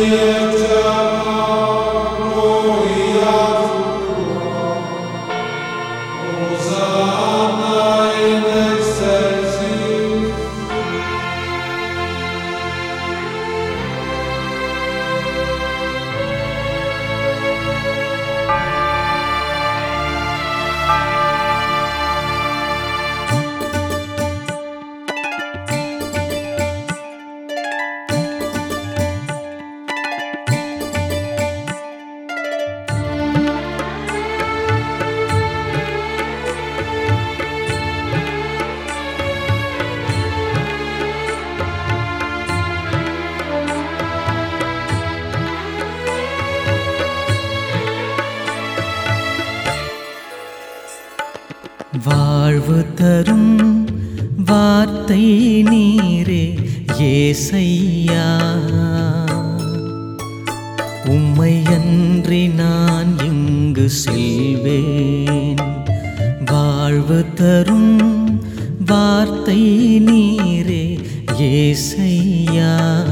வாழ்வு தரும் வார்த்தை நீரே ஏசையா உம்மை அன்றி நான் இங்கு செல்வேன் வாழ்வு தரும் வார்த்தை நீரே ஏசையா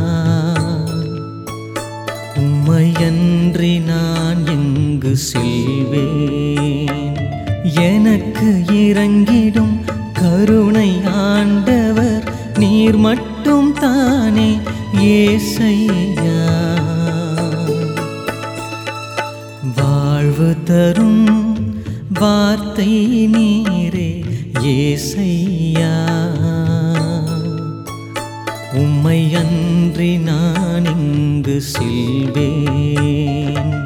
உம்மையன்றி நான் எங்கு செல்வேன் எனக்கு இறங்கிடும் கருணை ஆண்டவர் நீர் மட்டும் தானே ஏசையா வாழ்வு தரும் வார்த்தை நீரே ஏசையா உம்மை அன்றி நான் இங்கு செல்வேன்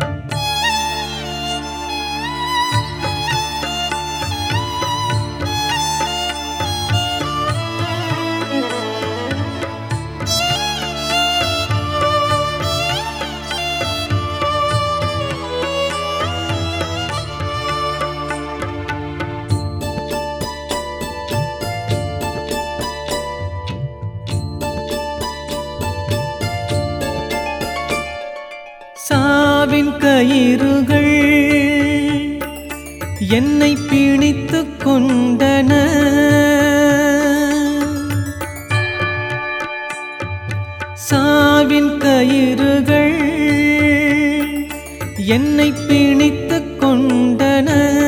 சாவின் கயிறுகள் என்னை பிணித்துக் கொண்டன சாவின் கயிறுகள் என்னை பிணித்துக் கொண்டன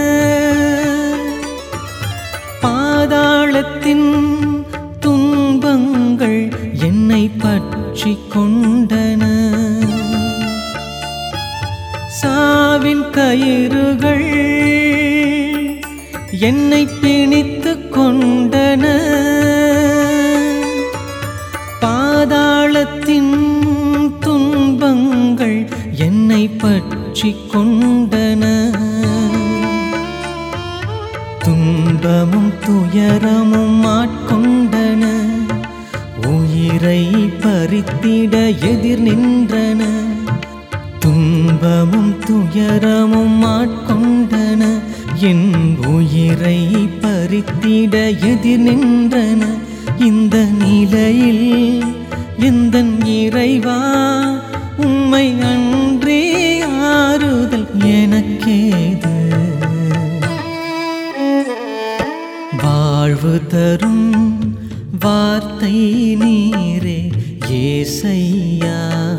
பாதாளத்தின் துன்பங்கள் என்னை பற்றி கொண்டன சாவின் கயிறுகள் என்னை பிணித்துக் கொண்டன பாதாளத்தின் துன்பங்கள் என்னை பற்றி கொண்டன துன்பமும் துயரமும் ஆட்கொண்டன உயிரை பறித்திட எதிர் நின்றன துன்பமும் துயரமும் ஆட்கொண்டன என் உயிரை பறித்திட எதிர் நின்றன இந்த நிலையில் எந்த இறைவா உம்மை அன்றே ஆறுதல் எனக்கேது வாழ்வு தரும் வார்த்தை நீரே ஏசையா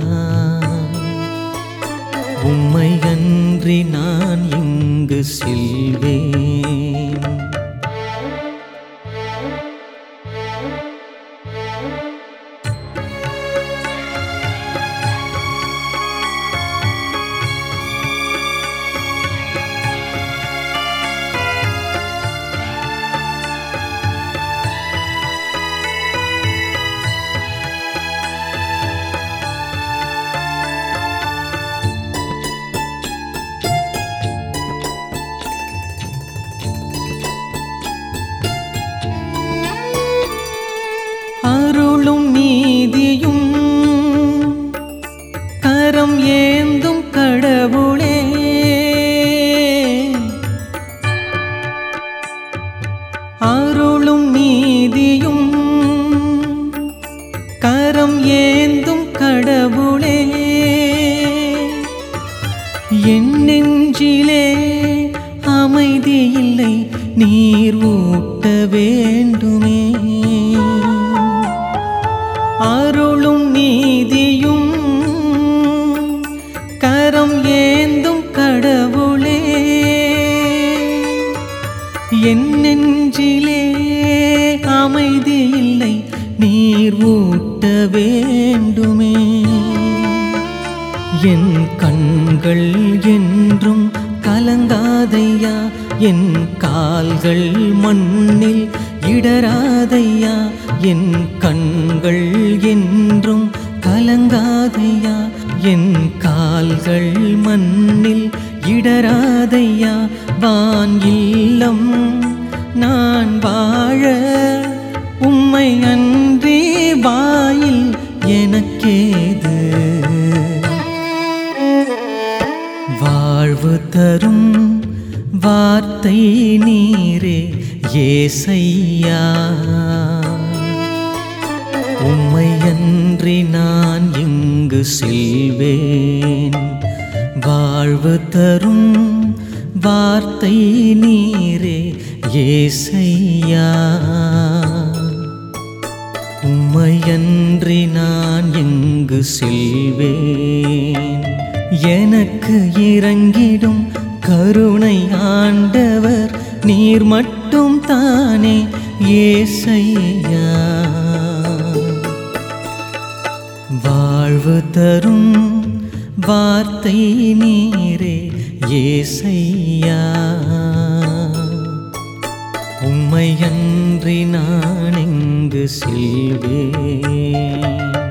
உம்மை அன்றி நான் இங்கு செல்வேன் அருளும் நீதியும் கரம் ஏந்தும் கடவுளே அருளும் நீதியும் கரம் ஏந்தும் கடவுளே என் நெஞ்சிலே அமைதி இல்லை நீர் ஊட்ட வேண்டுமே அருளும் நீதியும் என் நெஞ்சிலே அமைதி இல்லை நீர் ஊட்ட வேண்டுமே என் கண்கள் என்றும் கலங்காதையா என் கால்கள் மண்ணில் இடராதையா என் கண்கள் என்றும் கலங்காதையா என் கால்கள் மண்ணில் இடராதையா வான் இல்லம் நான் வாழ உம்மை அன்றி வாயில் எனக்கேது வாழ்வு தரும் வார்த்தை நீரே ஏசையா உம்மையன்றி நான் இங்கு செல்வேன் வாழ்வு தரும் வார்த்தை நீரே ஏசையா உம்மையன்றி நான் எங்கு செல்வேன் எனக்கு இறங்கிடும் கருணை ஆண்டவர் நீர் மட்டும் தானே ஏசையா வாழ்வு தரும் வார்த்தை நீரே ஏசையா உம்மையன்றி நான் எங்கு செல்வேன்